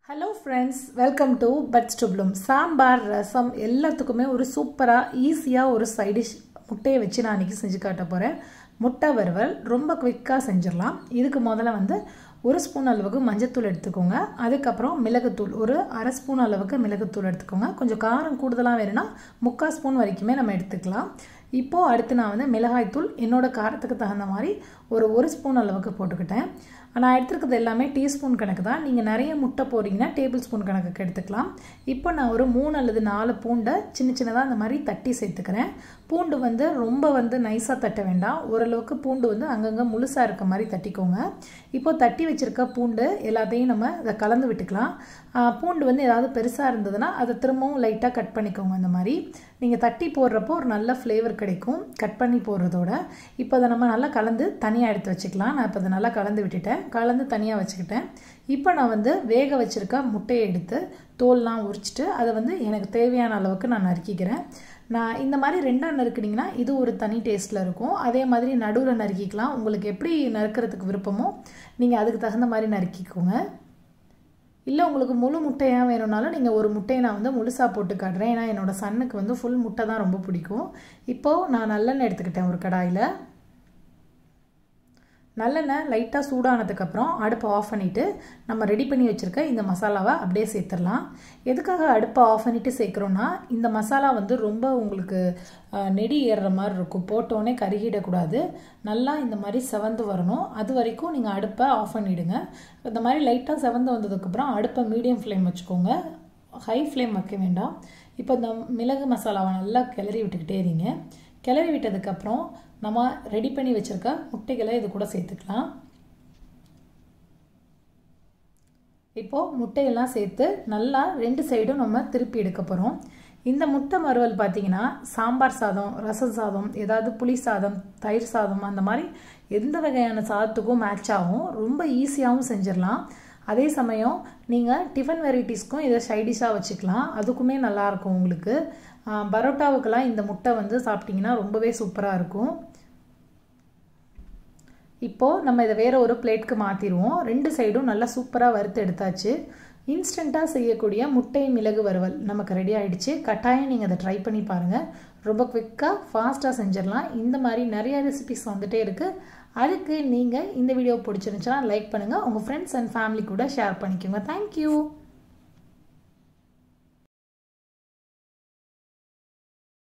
hello friends welcome to buds to bloom sambar rasam எல்லாத்துக்குமே ஒரு சூப்பராக ஈஸியாக ஒரு சைடிஷ் முட்டையை வச்சு நான் அன்றைக்கி செஞ்சு காட்ட போகிறேன் முட்டை வறுவல் ரொம்ப குவிக்காக செஞ்சிடலாம் இதுக்கு முதல்ல வந்து ஒரு ஸ்பூன் அளவுக்கு மஞ்சத்தூள் எடுத்துக்கோங்க அதுக்கப்புறம் மிளகுத்தூள் ஒரு அரை ஸ்பூன் அளவுக்கு மிளகுத்தூள் எடுத்துக்கோங்க கொஞ்சம் காரம் கூடுதலாக வேணும்னா முக்கால் ஸ்பூன் வரைக்குமே நம்ம எடுத்துக்கலாம் இப்போது அடுத்து நான் வந்து மிளகாய்த்தூள் என்னோடய காரத்துக்கு தகுந்த மாதிரி ஒரு ஒரு ஸ்பூன் அளவுக்கு போட்டுக்கிட்டேன் நான் எடுத்துருக்கிறது எல்லாமே டீஸ்பூன் கணக்கு தான் நீங்கள் நிறைய முட்டை போடுறீங்கன்னா டேபிள் ஸ்பூன் கணக்குக்கு எடுத்துக்கலாம் இப்போ நான் ஒரு மூணு அல்லது நாலு பூண்டை சின்ன சின்னதாக அந்த மாதிரி தட்டி சேர்த்துக்கிறேன் பூண்டு வந்து ரொம்ப வந்து நைஸாக தட்ட வேண்டாம் ஓரளவுக்கு பூண்டு வந்து அங்கங்கே முழுசாக இருக்க மாதிரி தட்டிக்கோங்க இப்போ தட்டி வச்சுருக்க பூண்டு எல்லாத்தையும் நம்ம அதை கலந்து விட்டுக்கலாம் பூண்டு வந்து ஏதாவது பெருசாக இருந்ததுன்னா அதை திரும்பவும் லைட்டாக கட் பண்ணிக்கோங்க அந்த மாதிரி நீங்கள் தட்டி போடுறப்போ ஒரு நல்ல ஃப்ளேவர் கிடைக்கும் கட் பண்ணி போடுறதோட இப்போ அதை நம்ம நல்லா கலந்து தனியாக எடுத்து வச்சுக்கலாம் நான் இப்போ அதை நல்லா கலந்து விட்டுட்டேன் கலந்து தனியாக வச்சுக்கிட்டேன் இப்போ நான் வந்து வேக வச்சுருக்க முட்டையை எடுத்து தோல்லாம் உரிச்சிட்டு அதை வந்து எனக்கு தேவையான அளவுக்கு நான் நறுக்கிக்கிறேன் நான் இந்த மாதிரி ரெண்டாக நறுக்குனிங்கன்னா இது ஒரு தனி டேஸ்ட்டில் இருக்கும் அதே மாதிரி நடுவில் நறுக்கிக்கலாம் உங்களுக்கு எப்படி நறுக்கிறதுக்கு விருப்பமோ நீங்கள் அதுக்கு தகுந்த மாதிரி நறுக்கிக்கோங்க இல்லை உங்களுக்கு முழு முட்டையாக வேணும்னாலும் நீங்கள் ஒரு முட்டையை நான் வந்து முழுசாக போட்டு காட்டுறேன் ஏன்னா என்னோடய சன்னுக்கு வந்து ஃபுல் முட்டை தான் ரொம்ப பிடிக்கும் இப்போது நான் நல்லெண்ணெய் எடுத்துக்கிட்டேன் ஒரு கடாயில் நல்லெண்ணெய் லைட்டாக சூடானதுக்கப்புறம் அடுப்பை ஆஃப் பண்ணிவிட்டு நம்ம ரெடி பண்ணி வச்சுருக்க இந்த மசாலாவை அப்படியே சேர்த்துடலாம் எதுக்காக அடுப்பை ஆஃப் பண்ணிவிட்டு சேர்க்குறோன்னா இந்த மசாலா வந்து ரொம்ப உங்களுக்கு நெடி ஏறுற மாதிரி இருக்கும் போட்டோடனே கருகிடக்கூடாது நல்லா இந்த மாதிரி செவந்து வரணும் அது வரைக்கும் நீங்கள் அடுப்பை ஆஃப் பண்ணிவிடுங்க இந்த மாதிரி லைட்டாக செவந்து வந்ததுக்கப்புறம் அடுப்பை மீடியம் ஃப்ளேம் வச்சுக்கோங்க ஹை ஃப்ளேம் வைக்க வேண்டாம் இப்போ இந்த மிளகு மசாலாவை நல்லா கிளறி விட்டுக்கிட்டே இருங்க கிளறி விட்டதுக்கப்புறம் நம்ம ரெடி பண்ணி வச்சுருக்க முட்டைகளை இது கூட சேர்த்துக்கலாம் இப்போது முட்டையெல்லாம் சேர்த்து நல்லா ரெண்டு சைடும் நம்ம திருப்பி எடுக்க போகிறோம் இந்த முட்டை மறுவல் பார்த்திங்கன்னா சாம்பார் சாதம் ரசம் சாதம் ஏதாவது புளி சாதம் தயிர் சாதம் அந்த மாதிரி எந்த வகையான சாதத்துக்கும் மேட்ச் ஆகும் ரொம்ப ஈஸியாகவும் செஞ்சிடலாம் அதே சமயம் நீங்கள் டிஃபன் வெரைட்டிஸ்க்கும் இதை சைடிஷாக வச்சுக்கலாம் அதுக்குமே நல்லாயிருக்கும் உங்களுக்கு பரோட்டாவுக்கெல்லாம் இந்த முட்டை வந்து சாப்பிட்டிங்கன்னா ரொம்பவே சூப்பராக இருக்கும் இப்போது நம்ம இதை வேறு ஒரு பிளேட்க்கு மாற்றிடுவோம் ரெண்டு சைடும் நல்லா சூப்பராக வறுத்து எடுத்தாச்சு இன்ஸ்டண்ட்டாக செய்யக்கூடிய முட்டை மிளகு வறுவல் நமக்கு ரெடி ஆகிடுச்சு கட்டாயம் நீங்கள் அதை ட்ரை பண்ணி பாருங்கள் ரொம்ப குவிக்காக ஃபாஸ்ட்டாக செஞ்சிடலாம் இந்த மாதிரி நிறைய ரெசிபிஸ் வந்துகிட்டே இருக்குது அதுக்கு நீங்கள் இந்த வீடியோ பிடிச்சிருந்துச்சுன்னா லைக் பண்ணுங்கள் உங்கள் ஃப்ரெண்ட்ஸ் அண்ட் ஃபேமிலி கூட ஷேர் பண்ணிக்கோங்க தேங்க்யூ